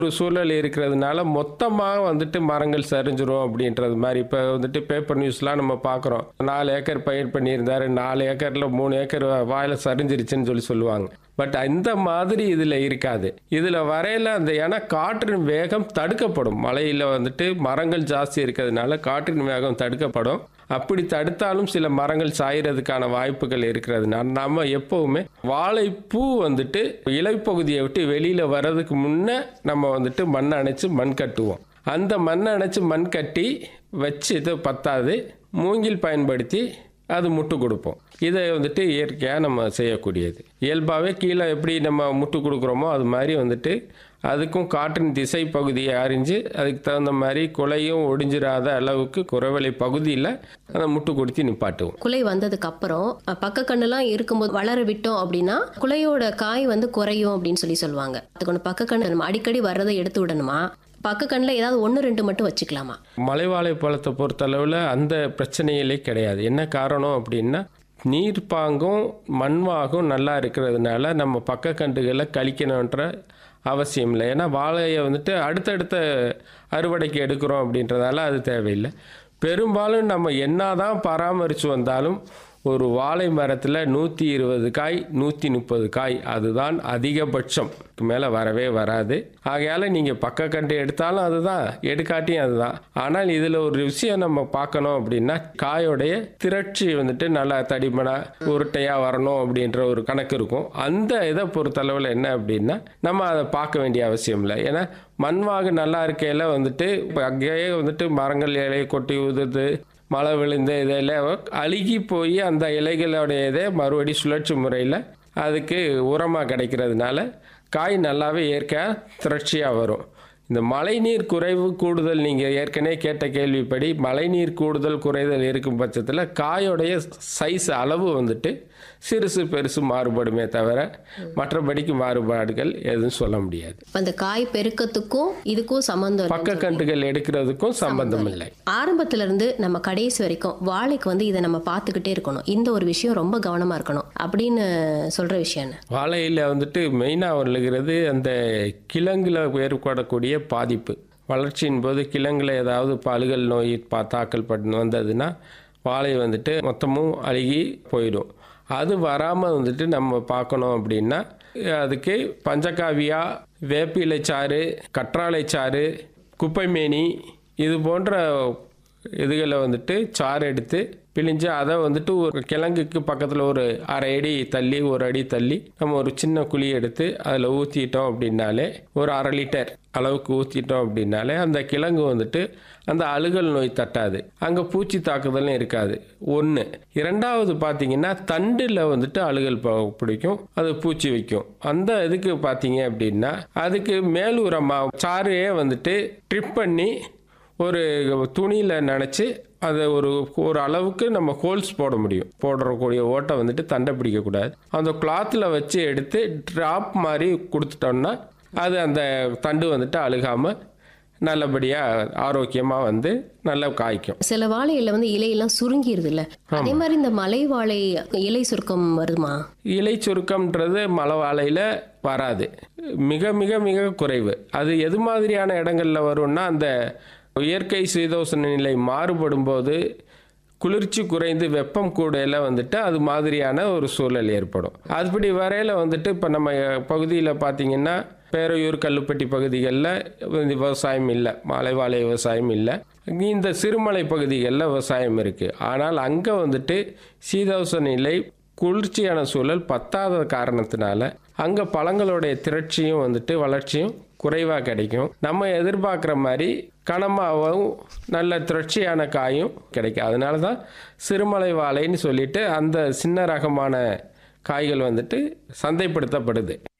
ஒரு சூழல் இருக்கிறதுனால மொத்தமாக வந்துட்டு மரங்கள் சரிஞ்சிரும் அப்படின்றது மாதிரி இப்போ வந்துட்டு பேப்பர் நியூஸ்லாம் நம்ம பார்க்குறோம் நாலு ஏக்கர் பயிர் பண்ணியிருந்தாரு நாலு ஏக்கரில் மூணு ஏக்கர் வாயில சரிஞ்சிருச்சுன்னு சொல்லி சொல்லுவாங்க பட் இந்த மாதிரி இதில் இருக்காது இதில் வரையில அந்த ஏன்னா காற்றின் வேகம் தடுக்கப்படும் மலையில் வந்துட்டு மரங்கள் ஜாஸ்தி இருக்கிறதுனால காற்றின் வேகம் தடுக்கப்படும் அப்படி தடுத்தாலும் சில மரங்கள் சாயறதுக்கான வாய்ப்புகள் இருக்கிறதுனால நம்ம எப்பவுமே வாழைப்பூ வந்துட்டு இலைப்பகுதியை விட்டு வெளியில வர்றதுக்கு முன்ன நம்ம வந்துட்டு மண் அணைச்சு மண் கட்டுவோம் அந்த மண் அணைச்சு மண் கட்டி வச்சு இது பத்தாது மூங்கில் பயன்படுத்தி அது முட்டு கொடுப்போம் இதை வந்துட்டு இயற்கையாக நம்ம செய்யக்கூடியது இயல்பாகவே கீழே எப்படி நம்ம முட்டு கொடுக்குறோமோ அது மாதிரி வந்துட்டு அதுக்கும் காற்றின் திசை பகுதியை அறிஞ்சு அதுக்கு தகுந்த மாதிரி குலையும் ஒடிஞ்சிராத அளவுக்கு குறைவலை பகுதியில் அந்த முட்டு கொடுத்து நிப்பாட்டுவோம் குலை வந்ததுக்கு அப்புறம் அஹ், பக்க கண்ணுலாம் இருக்கும்போது வளர விட்டோம் அப்படின்னா குலையோட காய் வந்து குறையும் அப்படின்னு சொல்லி சொல்லுவாங்க அதுக்கு ஒன்று பக்க கண்ணு நம்ம அடிக்கடி வர்றதை எடுத்து விடணுமா பக்க கண்ணில் ஏதாவது ஒன்று ரெண்டு மட்டும் வச்சுக்கலாமா மலைவாழை பழத்தை பொறுத்தளவில் அந்த பிரச்சனையிலே கிடையாது என்ன காரணம் அப்படின்னா நீர்ப்பாங்கும் மண்வாகும் நல்லா இருக்கிறதுனால நம்ம பக்க கண்டுகளை கழிக்கணுன்ற அவசியம் இல்லை ஏன்னா வாழையை வந்துட்டு அடுத்தடுத்த அறுவடைக்கு எடுக்கிறோம் அப்படின்றதால அது தேவையில்லை பெரும்பாலும் நம்ம என்னதான் பராமரித்து வந்தாலும் ஒரு வாழை மரத்தில் நூற்றி இருபது காய் நூற்றி முப்பது காய் அதுதான் அதிகபட்சம் மேலே வரவே வராது ஆகையால் நீங்கள் பக்க கண்டு எடுத்தாலும் அதுதான் எடுக்காட்டியும் அதுதான் ஆனால் இதில் ஒரு விஷயம் நம்ம பார்க்கணும் அப்படின்னா காயோடைய திரட்சி வந்துட்டு நல்லா தடிமனா உருட்டையாக வரணும் அப்படின்ற ஒரு கணக்கு இருக்கும் அந்த இதை பொறுத்தளவில் என்ன அப்படின்னா நம்ம அதை பார்க்க வேண்டிய அவசியம் இல்லை ஏன்னா மண்வாகு நல்லா இருக்கையில் வந்துட்டு இப்போ அங்கேயே வந்துட்டு மரங்கள் இலையை கொட்டி உதிர்ந்து மழை விழுந்த இதெல்லாம் அழுகி போய் அந்த இலைகளுடைய இதை மறுபடி சுழற்சி முறையில் அதுக்கு உரமாக கிடைக்கிறதுனால காய் நல்லாவே இயற்கையாக திரட்சியாக வரும் இந்த மழைநீர் குறைவு கூடுதல் நீங்கள் ஏற்கனவே கேட்ட கேள்விப்படி மழைநீர் கூடுதல் குறைதல் இருக்கும் பட்சத்தில் காயோடைய சைஸ் அளவு வந்துட்டு சிறுசு பெருசு மாறுபடுமே தவிர மற்றபடிக்கு மாறுபாடுகள் எதுவும் சொல்ல முடியாது இப்ப அந்த காய் பெருக்கத்துக்கும் இதுக்கும் சம்மந்தம் பக்க கண்டுகள் எடுக்கிறதுக்கும் சம்பந்தம் இல்லை ஆரம்பத்துல இருந்து நம்ம கடைசி வரைக்கும் வாழைக்கு வந்து இதை நம்ம பார்த்துக்கிட்டே இருக்கணும் இந்த ஒரு விஷயம் ரொம்ப கவனமா இருக்கணும் அப்படின்னு சொல்ற விஷயம் என்ன வாழையில் வந்துட்டு மெயினாக வருகிறது அந்த கிழங்குல ஏற்படக்கூடிய பாதிப்பு வளர்ச்சியின் போது கிழங்குல ஏதாவது பழுகல் நோய் பா தாக்கல் பண்ண வந்ததுன்னா வாழை வந்துட்டு மொத்தமும் அழுகி போயிடும் அது வராமல் வந்துட்டு நம்ம பார்க்கணும் அப்படின்னா அதுக்கு பஞ்சகாவியா வேப்பிலை சாறு கற்றாழை சாறு குப்பைமேனி இது போன்ற இதுகளை வந்துட்டு சாறு எடுத்து பிழிஞ்சு அதை வந்துட்டு ஒரு கிழங்குக்கு பக்கத்தில் ஒரு அரை அடி தள்ளி ஒரு அடி தள்ளி நம்ம ஒரு சின்ன குழி எடுத்து அதில் ஊற்றிட்டோம் அப்படின்னாலே ஒரு அரை லிட்டர் அளவுக்கு ஊற்றிட்டோம் அப்படின்னாலே அந்த கிழங்கு வந்துட்டு அந்த அழுகல் நோய் தட்டாது அங்கே பூச்சி தாக்குதலும் இருக்காது ஒன்று இரண்டாவது பார்த்தீங்கன்னா தண்டில் வந்துட்டு அழுகல் ப- பிடிக்கும் அது பூச்சி வைக்கும் அந்த இதுக்கு பார்த்தீங்க அப்படின்னா அதுக்கு மேலுரமாக சாறையே வந்துட்டு ட்ரிப் பண்ணி ஒரு துணியில் நினச்சி அதை ஒரு ஒரு அளவுக்கு நம்ம ஹோல்ஸ் போட முடியும் போடுறக்கூடிய ஓட்டை வந்துட்டு தண்டை பிடிக்கக்கூடாது அந்த கிளாத்தில் வச்சு எடுத்து ட்ராப் மாதிரி கொடுத்துட்டோம்னா அது அந்த தண்டு வந்துட்டு அழுகாமல் நல்லபடியாக ஆரோக்கியமாக வந்து நல்லா காய்க்கும் சில வாழையில வந்து இலையெல்லாம் சுருங்கிருது இல்ல அதே மாதிரி இந்த மலை வாழை இலை சுருக்கம் வருமா இலை சுருக்கம்ன்றது மலை வாழையில் வராது மிக மிக மிக குறைவு அது எது மாதிரியான இடங்கள்ல வரும்னா அந்த இயற்கை சீதோஷண நிலை மாறுபடும் போது குளிர்ச்சி குறைந்து வெப்பம் கூடையில் வந்துட்டு அது மாதிரியான ஒரு சூழல் ஏற்படும் அதுபடி வரையில் வந்துட்டு இப்போ நம்ம பகுதியில் பார்த்தீங்கன்னா பேரையூர் கல்லுப்பட்டி பகுதிகளில் விவசாயம் இல்லை மலைவாழை விவசாயம் இல்லை இந்த சிறுமலை பகுதிகளில் விவசாயம் இருக்குது ஆனால் அங்கே வந்துட்டு சீதோஷ நிலை குளிர்ச்சியான சூழல் பத்தாத காரணத்தினால அங்கே பழங்களுடைய திரட்சியும் வந்துட்டு வளர்ச்சியும் குறைவாக கிடைக்கும் நம்ம எதிர்பார்க்குற மாதிரி கனமாகவும் நல்ல திரட்சியான காயும் கிடைக்கும் அதனால தான் சிறுமலை வாழைன்னு சொல்லிட்டு அந்த சின்ன ரகமான காய்கள் வந்துட்டு சந்தைப்படுத்தப்படுது